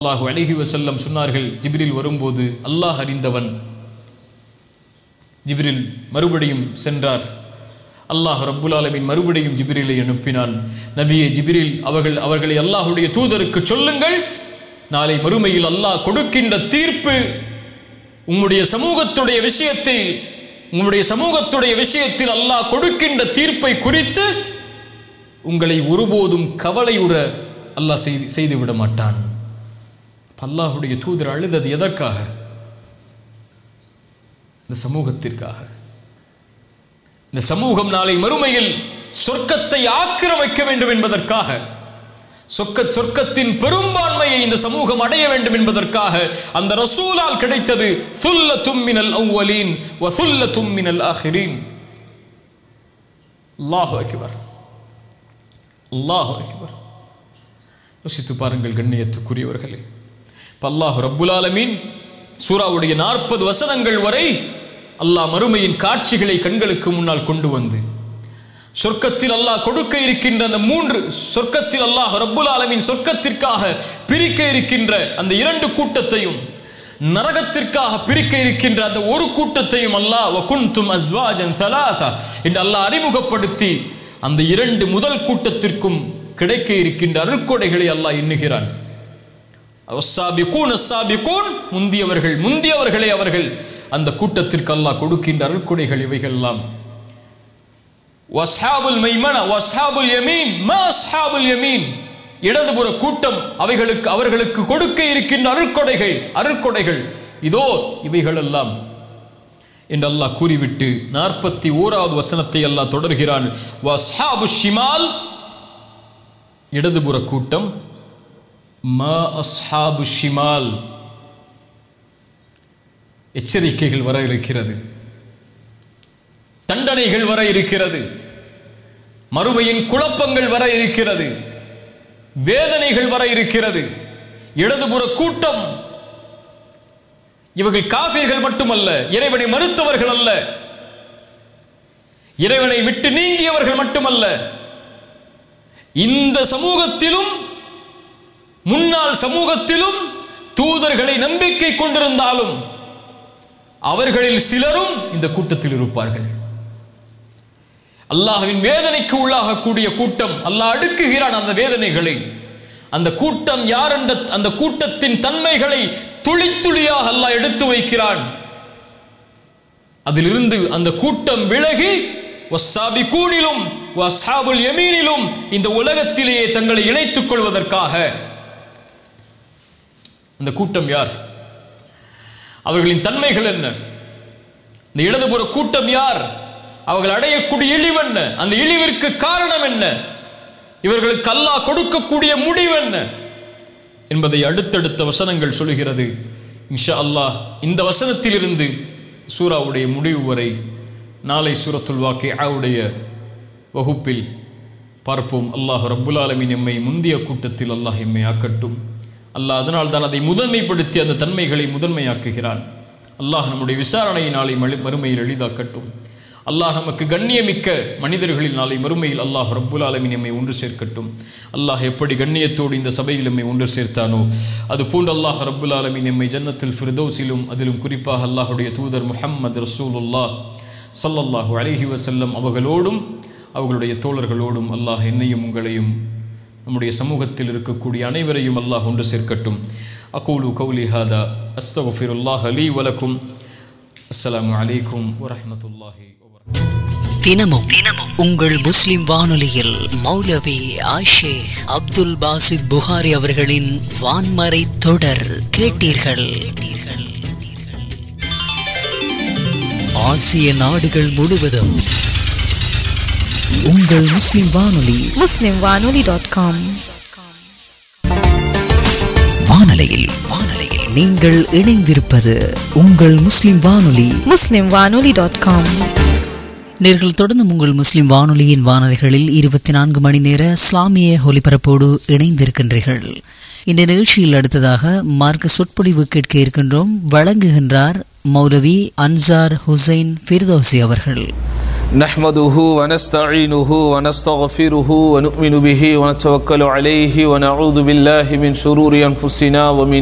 அல்லாஹு அலிஹி வசல்லம் சொன்னார்கள் ஜிப்ரில் வரும்போது அல்லாஹ் அறிந்தவன் ஜிப்ரில் மறுபடியும் சென்றார் அல்லாஹ் ரப்புல் ஆலமீன் மறுபடியும் ஜிப்ரிலை அனுப்பினான் நபியே ஜிப்ரில் அவர்கள் அவர்களை அல்லாஹுடைய தூதருக்கு சொல்லுங்கள் நாளை மறுமையில் அல்லாஹ் கொடுக்கின்ற தீர்ப்பு உம்முடைய சமூகத்துடைய விஷயத்தில் உங்களுடைய சமூகத்துடைய விஷயத்தில் அல்லாஹ் கொடுக்கின்ற தீர்ப்பை குறித்து உங்களை ஒருபோதும் கவலையுற அல்லாஹ் செய்து செய்து விட மாட்டான் அல்லாஹுடைய தூதர் அழுதது எதற்காக இந்த சமூகத்திற்காக இந்த சமூகம் நாளை மறுமையில் சொர்க்கத்தை ஆக்கிரமிக்க வேண்டும் என்பதற்காக சொக்க சொர்க்கத்தின் பெரும்பான்மையை இந்த சமூகம் அடைய வேண்டும் என்பதற்காக அந்த ரசூலால் கிடைத்தது சுல்ல தும்மினல் அவ்வலீன் வ சுல்ல தும்மினல் ஆஹிரீன் அல்லாஹு அக்பர் அல்லாஹு அக்பர் யோசித்து பாருங்கள் கண்ணியத்துக்குரியவர்களே இப்ப அல்லாஹ் ரப்புல் ஆலமீன் சூராவுடைய நாற்பது வசனங்கள் வரை அல்லாஹ் மறுமையின் காட்சிகளை கண்களுக்கு முன்னால் கொண்டு வந்து சொர்க்கத்தில் அல்லாஹ் கொடுக்க இருக்கின்ற அந்த மூன்று சொர்க்கத்தில் அல்லாஹ் ரப்புல் ஆலமீன் சொர்க்கத்திற்காக பிரிக்க இருக்கின்ற அந்த இரண்டு கூட்டத்தையும் நரகத்திற்காக பிரிக்க இருக்கின்ற அந்த ஒரு கூட்டத்தையும் அல்லாஹ் வகுந்தும் அஸ்வாஜன் சலாசா என்று அல்லாஹ் அறிமுகப்படுத்தி அந்த இரண்டு முதல் கூட்டத்திற்கும் கிடைக்க இருக்கின்ற அருட்கொடைகளை அல்லாஹ் எண்ணுகிறான் அஸ்ஸாபிகூன் அஸ்ஸாபிகூன் முந்தியவர்கள் முந்தியவர்களே அவர்கள் அந்த கூட்டத்திற்கு அல்லாஹ் கொடுக்கின்ற அருட்கொடைகள் இவைகள் எல்லாம் வஸ்ஹாபுல் மைமன வஸ்ஹாபுல் யமீன் மா அஸ்ஹாபுல் யமீன் இடதுபுற கூட்டம் அவைகளுக்கு அவர்களுக்கு கொடுக்க இருக்கின்ற அருட்கொடைகள் அருட்கொடைகள் இதோ இவைகள் எல்லாம் என்று அல்லாஹ் கூறிவிட்டு நாற்பத்தி ஓராவது வசனத்தை அல்லாஹ் தொடர்கிறான் வஸ்ஹாபு ஷிமால் இடதுபுற கூட்டம் மா அஸ்ஹாபு ஷிமால் எச்சரிக்கைகள் வர இருக்கிறது தண்டனைகள் வர இருக்கிறது மறுமையின் குழப்பங்கள் வர இருக்கிறது வேதனைகள் வர இருக்கிறது இடதுபுற கூட்டம் இவர்கள் காஃபிர்கள் மட்டுமல்ல இறைவனை மறுத்தவர்கள் அல்ல இறைவனை விட்டு நீங்கியவர்கள் மட்டுமல்ல இந்த சமூகத்திலும் முன்னாள் சமூகத்திலும் தூதர்களை நம்பிக்கை கொண்டிருந்தாலும் அவர்களில் சிலரும் இந்த கூட்டத்தில் இருப்பார்கள் அல்லாஹ்வின் வேதனைக்கு உள்ளாகக்கூடிய கூட்டம் அல்லாஹ் அடுக்குகிறான் அந்த வேதனைகளை அந்த கூட்டம் யார் என்ற அந்த கூட்டத்தின் தன்மைகளை துளி துளியாக அல்லாஹ் எடுத்து வைக்கிறான் அதிலிருந்து அந்த கூட்டம் விலகி வஸ்ஸாபி கூனிலும் வஸ்ஹாபுல் யமீனிலும் இந்த உலகத்திலேயே தங்களை இணைத்துக் கொள்வதற்காக அந்த கூட்டம் யார் அவர்களின் தன்மைகள் என்ன இந்த இடதுபுற கூட்டம் யார் அவர்கள் அடையக்கூடிய இழிவு என்ன அந்த இழிவிற்கு காரணம் என்ன இவர்களுக்கு அல்லாஹ் கொடுக்கக்கூடிய முடிவு என்ன என்பதை அடுத்தடுத்த வசனங்கள் சொல்கிறது இன்ஷா அல்லாஹ் இந்த வசனத்திலிருந்து சூராவுடைய முடிவு வரை நாளை சூரத்துல் வாக்கி ஆவுடைய வகுப்பில் பார்ப்போம் அல்லாஹ் ரப்புல் ஆலமீன் எம்மை முந்திய கூட்டத்தில் அல்லாஹ் எம்மை ஆக்கட்டும் அல்லாஹ் அதனால் தான் அதை முதன்மைப்படுத்தி அந்த தன்மைகளை முதன்மையாக்குகிறான் அல்லாஹ் நம்முடைய விசாரணையை நாளை மறு- மறுமையில் எளிதாக்கட்டும் அல்லாஹ் நமக்கு கண்ணியமிக்க மனிதர்களில் நாளை மறுமையில் அல்லாஹ் ரப்புல் ஆலமீன் எம்மை ஒன்று சேர்க்கட்டும் அல்லாஹ் எப்படி கண்ணியத்தோடு இந்த சபையில் எம்மை ஒன்று சேர்த்தானோ அது போன்று அல்லாஹ் ரப்புல் ஆலமீன் எம்மை ஜன்னத்தில் ஃபிர்தௌஸிலும் அதிலும் குறிப்பாக அல்லாஹுடைய தூதர் முஹம்மது ரசூலுல்லாஹ் ஸல்லல்லாஹு அலைஹி வஸல்லம் அவர்களோடும் அவர்களுடைய தோழர்களோடும் அல்லாஹ் என்னையும் உங்களையும் நம்முடைய சமூகத்தில் இருக்கக்கூடிய அனைவரையும் அல்லாஹ் ஒன்று சேர்க்கட்டும் அகூலு கௌலி ஹாதா அஸ்தகுஃபிருல்லாஹ் அலி வலக்கும் அஸ்ஸலாமு அலைக்கும் வரஹ்மத்துல்லாஹி வபரகாத்துஹு தினமும் உங்கள் முஸ்லிம் வானொலியில் மௌலவி ஆஷேக் அப்துல் பாசித் புகாரி அவர்களின் வான்மறை தொடர் கேட்டீர்கள் ஆசிய நாடுகள் முழுவதும் உங்கள் முஸ்லிம் வானொலி muslimwanoli.com வானொலியில் வானொலியில் நீங்கள் இணைந்திருப்பது உங்கள் முஸ்லிம் வானொலி muslimwanoli.com நேர்கள் தொடர்ந்து உங்கள் முஸ்லிம் வானொலியின் வானொலிகளில் இருபத்தி நான்கு மணி நேர இஸ்லாமிய ஒலிபரப்போடு இணைந்திருக்கின்றீர்கள் இந்த நிகழ்ச்சியில் அடுத்ததாக மார்க்க சொற்பொழிவு கேட்க இருக்கின்றோம் வழங்குகின்றார் மௌலவி அன்சார் ஹுசைன் ஃபிர்தௌசி அவர்கள் نحمده ونستعينه ونستغفره ونؤمن به ونتوكل عليه ونعوذ بالله من شرور أنفسنا ومن